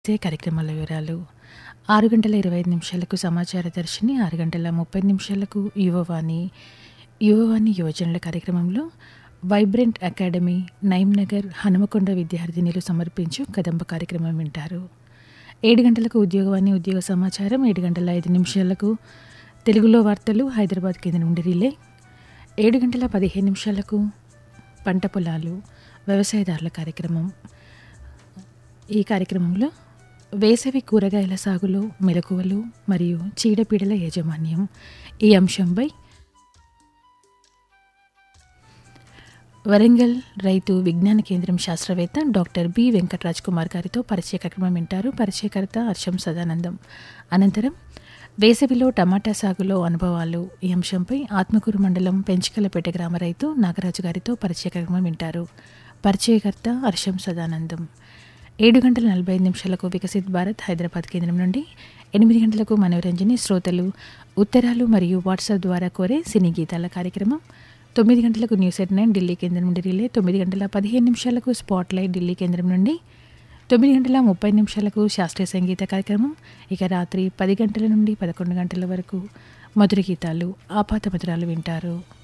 ఇదే కార్యక్రమాల వివరాలు ఆరు గంటల ఇరవై ఐదు నిమిషాలకు సమాచార దర్శిని ఆరు గంటల ముప్పై నిమిషాలకు యువవాణి యువవాణి యువజనుల కార్యక్రమంలో వైబ్రెంట్ అకాడమీ నగర్ హనుమకొండ విద్యార్థినిలు సమర్పించు కదంబ కార్యక్రమం వింటారు ఏడు గంటలకు ఉద్యోగవాణి ఉద్యోగ సమాచారం ఏడు గంటల ఐదు నిమిషాలకు తెలుగులో వార్తలు హైదరాబాద్ కేంద్రం నుండి రిలే ఏడు గంటల పదిహేను నిమిషాలకు పంట పొలాలు వ్యవసాయదారుల కార్యక్రమం ఈ కార్యక్రమంలో వేసవి కూరగాయల సాగులో మెలకువలు మరియు చీడపీడల యాజమాన్యం ఈ అంశంపై వరంగల్ రైతు విజ్ఞాన కేంద్రం శాస్త్రవేత్త డాక్టర్ బి వెంకటరాజ్ కుమార్ గారితో పరిచయ కార్యక్రమం వింటారు పరిచయకర్త హర్షం సదానందం అనంతరం వేసవిలో టమాటా సాగులో అనుభవాలు ఈ అంశంపై ఆత్మకూరు మండలం పెంచికలపేట గ్రామ రైతు నాగరాజు గారితో పరిచయ కార్యక్రమం వింటారు పరిచయకర్త హర్షం సదానందం ఏడు గంటల నలభై ఐదు నిమిషాలకు వికసిత్ భారత్ హైదరాబాద్ కేంద్రం నుండి ఎనిమిది గంటలకు మనోరంజని శ్రోతలు ఉత్తరాలు మరియు వాట్సాప్ ద్వారా కోరే సినీ గీతాల కార్యక్రమం తొమ్మిది గంటలకు న్యూస్ ఎట్ నైన్ ఢిల్లీ కేంద్రం నుండి రిలే తొమ్మిది గంటల పదిహేను నిమిషాలకు స్పాట్ లైట్ ఢిల్లీ కేంద్రం నుండి తొమ్మిది గంటల ముప్పై నిమిషాలకు శాస్త్రీయ సంగీత కార్యక్రమం ఇక రాత్రి పది గంటల నుండి పదకొండు గంటల వరకు మధుర గీతాలు ఆపాత మధురాలు వింటారు